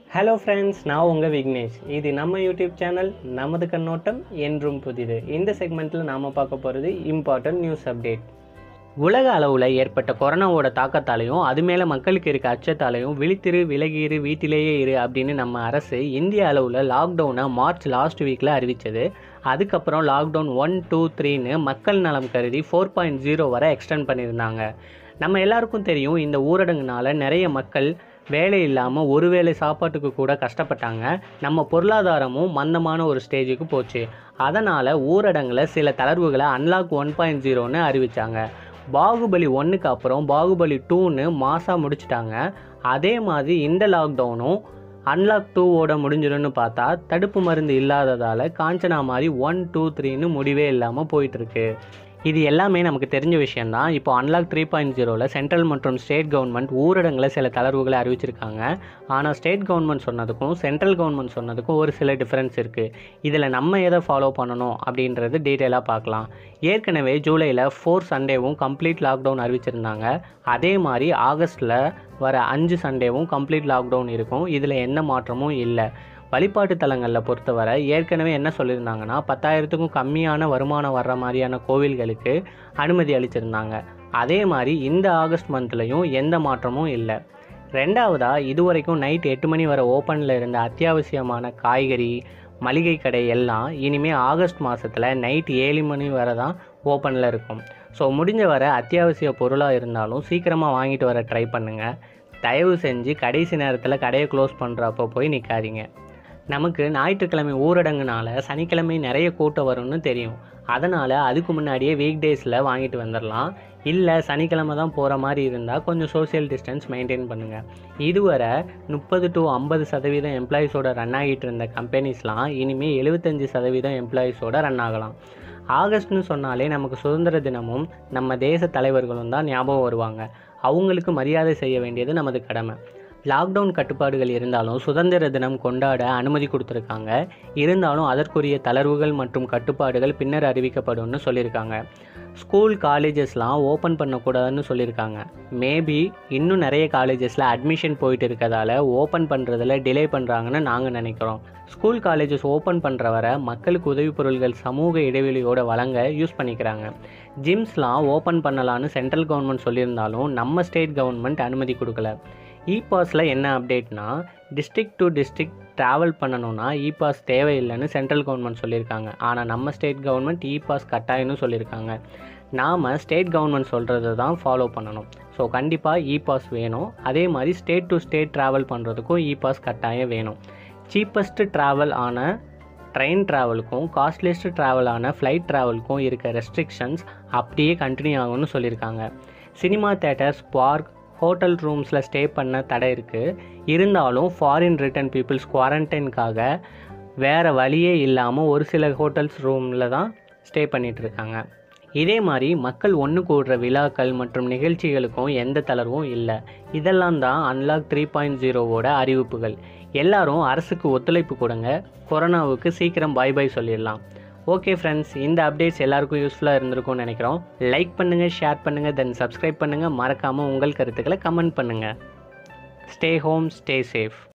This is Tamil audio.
ஹலோ ஃப்ரெண்ட்ஸ் நான் உங்கள் விக்னேஷ் இது நம்ம யூடியூப் சேனல் நமது கண்ணோட்டம் என்றும் புதிது இந்த செக்மெண்ட்டில் நாம் பார்க்க போகிறது இம்பார்ட்டன்ட் நியூஸ் அப்டேட் உலக அளவில் ஏற்பட்ட கொரோனாவோட தாக்கத்தாலையும் அது மேலே மக்களுக்கு இருக்க அச்சத்தாலையும் விழித்திரு விலகிரு வீட்டிலேயே இரு அப்படின்னு நம்ம அரசு இந்திய அளவில் லாக்டவுனை மார்ச் லாஸ்ட் வீக்கில் அறிவித்தது அதுக்கப்புறம் லாக்டவுன் ஒன் டூ த்ரீன்னு மக்கள் நலம் கருதி ஃபோர் பாயிண்ட் ஜீரோ வரை எக்ஸ்டெண்ட் பண்ணியிருந்தாங்க நம்ம எல்லாருக்கும் தெரியும் இந்த ஊரடங்குனால நிறைய மக்கள் வேலை இல்லாமல் ஒரு வேளை சாப்பாட்டுக்கு கூட கஷ்டப்பட்டாங்க நம்ம பொருளாதாரமும் மந்தமான ஒரு ஸ்டேஜுக்கு போச்சு அதனால் ஊரடங்கில் சில தளர்வுகளை அன்லாக் ஒன் பாயிண்ட் ஜீரோன்னு அறிவித்தாங்க பாகுபலி ஒன்றுக்கு அப்புறம் பாகுபலி டூன்னு மாசாக முடிச்சிட்டாங்க அதே மாதிரி இந்த லாக்டவுனும் அன்லாக் டூவோட முடிஞ்சிடும்னு பார்த்தா தடுப்பு மருந்து இல்லாததால் காஞ்சனா மாதிரி ஒன் டூ த்ரீன்னு முடிவே இல்லாமல் போயிட்டுருக்கு இது எல்லாமே நமக்கு தெரிஞ்ச விஷயம்தான் இப்போ அன்லாக் த்ரீ பாயிண்ட் ஜீரோவில் சென்ட்ரல் மற்றும் ஸ்டேட் கவர்மெண்ட் ஊரடங்கில் சில தளர்வுகளை அறிவிச்சிருக்காங்க ஆனால் ஸ்டேட் கவர்மெண்ட் சொன்னதுக்கும் சென்ட்ரல் கவர்மெண்ட் சொன்னதுக்கும் ஒரு சில டிஃப்ரென்ஸ் இருக்குது இதில் நம்ம எதை ஃபாலோ பண்ணணும் அப்படின்றது டீட்டெயிலாக பார்க்கலாம் ஏற்கனவே ஜூலையில் ஃபோர் சண்டேவும் கம்ப்ளீட் லாக்டவுன் அறிவிச்சிருந்தாங்க அதே மாதிரி ஆகஸ்ட்டில் வர அஞ்சு சண்டேவும் கம்ப்ளீட் லாக்டவுன் இருக்கும் இதில் எந்த மாற்றமும் இல்லை வழிபாட்டு தலங்களில் பொறுத்தவரை ஏற்கனவே என்ன சொல்லியிருந்தாங்கன்னா பத்தாயிரத்துக்கும் கம்மியான வருமானம் வர்ற மாதிரியான கோவில்களுக்கு அனுமதி அளிச்சிருந்தாங்க அதே மாதிரி இந்த ஆகஸ்ட் மந்த்லேயும் எந்த மாற்றமும் இல்லை ரெண்டாவதாக இதுவரைக்கும் நைட் எட்டு மணி வரை ஓப்பனில் இருந்த அத்தியாவசியமான காய்கறி மளிகை கடை எல்லாம் இனிமேல் ஆகஸ்ட் மாதத்தில் நைட் ஏழு மணி வரை தான் ஓப்பனில் இருக்கும் ஸோ முடிஞ்ச வர அத்தியாவசிய பொருளாக இருந்தாலும் சீக்கிரமாக வாங்கிட்டு வர ட்ரை பண்ணுங்கள் தயவு செஞ்சு கடைசி நேரத்தில் கடையை க்ளோஸ் பண்ணுறப்போ போய் நிற்காதீங்க நமக்கு ஞாயிற்றுக்கிழமை ஊரடங்குனால சனிக்கிழமை நிறைய கூட்டம் வரும்னு தெரியும் அதனால் அதுக்கு முன்னாடியே வீக் டேஸில் வாங்கிட்டு வந்துடலாம் இல்லை சனிக்கிழமை தான் போகிற மாதிரி இருந்தால் கொஞ்சம் சோஷியல் டிஸ்டன்ஸ் மெயின்டைன் பண்ணுங்கள் இதுவரை முப்பது டு ஐம்பது சதவீதம் எம்ப்ளாயீஸோட ரன் ஆகிட்டு இருந்த கம்பெனிஸ்லாம் இனிமேல் எழுபத்தஞ்சு சதவீதம் எம்ப்ளாயீஸோட ரன் ஆகலாம் ஆகஸ்ட்னு சொன்னாலே நமக்கு சுதந்திர தினமும் நம்ம தேச தலைவர்களும் தான் ஞாபகம் வருவாங்க அவங்களுக்கு மரியாதை செய்ய வேண்டியது நமது கடமை லாக்டவுன் கட்டுப்பாடுகள் இருந்தாலும் சுதந்திர தினம் கொண்டாட அனுமதி கொடுத்துருக்காங்க இருந்தாலும் அதற்குரிய தளர்வுகள் மற்றும் கட்டுப்பாடுகள் பின்னர் அறிவிக்கப்படும்னு சொல்லியிருக்காங்க ஸ்கூல் காலேஜஸ்லாம் ஓப்பன் பண்ணக்கூடாதுன்னு சொல்லியிருக்காங்க மேபி இன்னும் நிறைய காலேஜஸில் அட்மிஷன் போயிட்டு இருக்கதால ஓப்பன் பண்ணுறதுல டிலே பண்ணுறாங்கன்னு நாங்கள் நினைக்கிறோம் ஸ்கூல் காலேஜஸ் ஓப்பன் பண்ணுற வரை மக்களுக்கு உதவிப் பொருள்கள் சமூக இடைவெளியோட வழங்க யூஸ் பண்ணிக்கிறாங்க ஜிம்ஸ்லாம் ஓப்பன் பண்ணலான்னு சென்ட்ரல் கவர்மெண்ட் சொல்லியிருந்தாலும் நம்ம ஸ்டேட் கவர்மெண்ட் அனுமதி கொடுக்கல இ பாஸில் என்ன அப்டேட்னா டிஸ்ட்ரிக்ட் டு டிஸ்ட்ரிக்ட் ட்ராவல் பண்ணணும்னா இ பாஸ் தேவையில்லைன்னு சென்ட்ரல் கவர்மெண்ட் சொல்லியிருக்காங்க ஆனால் நம்ம ஸ்டேட் கவர்மெண்ட் இ பாஸ் கட்டாயம்னு சொல்லியிருக்காங்க நாம் ஸ்டேட் கவர்மெண்ட் சொல்கிறது தான் ஃபாலோ பண்ணணும் ஸோ கண்டிப்பாக இ பாஸ் வேணும் அதே மாதிரி ஸ்டேட் டு ஸ்டேட் ட்ராவல் பண்ணுறதுக்கும் இ பாஸ் கட்டாயம் வேணும் சீப்பஸ்ட்டு ட்ராவல் ஆன ட்ரெயின் ட்ராவலுக்கும் காஸ்ட்லியஸ்ட் ட்ராவலான ஃப்ளைட் ட்ராவலுக்கும் இருக்க ரெஸ்ட்ரிக்ஷன்ஸ் அப்படியே கண்டினியூ ஆகும்னு சொல்லியிருக்காங்க சினிமா தேட்டர்ஸ் பார்க் ஹோட்டல் ரூம்ஸில் ஸ்டே பண்ண தடை இருக்குது இருந்தாலும் ஃபாரின் ரிட்டர்ன் பீப்புள்ஸ் குவாரண்டைனுக்காக வேறு வழியே இல்லாமல் ஒரு சில ஹோட்டல்ஸ் ரூமில் தான் ஸ்டே பண்ணிகிட்ருக்காங்க இதே மாதிரி மக்கள் ஒன்று கூடுற விழாக்கள் மற்றும் நிகழ்ச்சிகளுக்கும் எந்த தளர்வும் இல்லை இதெல்லாம் தான் அன்லாக் த்ரீ பாயிண்ட் ஜீரோவோட அறிவிப்புகள் எல்லாரும் அரசுக்கு ஒத்துழைப்பு கொடுங்க கொரோனாவுக்கு சீக்கிரம் பாய் பாய் சொல்லிடலாம் ஓகே ஃப்ரெண்ட்ஸ் இந்த அப்டேட்ஸ் எல்லாருக்கும் யூஸ்ஃபுல்லாக இருந்திருக்கும்னு நினைக்கிறோம் லைக் பண்ணுங்கள் ஷேர் பண்ணுங்கள் தென் சப்ஸ்கிரைப் பண்ணுங்கள் மறக்காமல் உங்கள் கருத்துக்களை கமெண்ட் பண்ணுங்கள் ஸ்டே ஹோம் ஸ்டே சேஃப்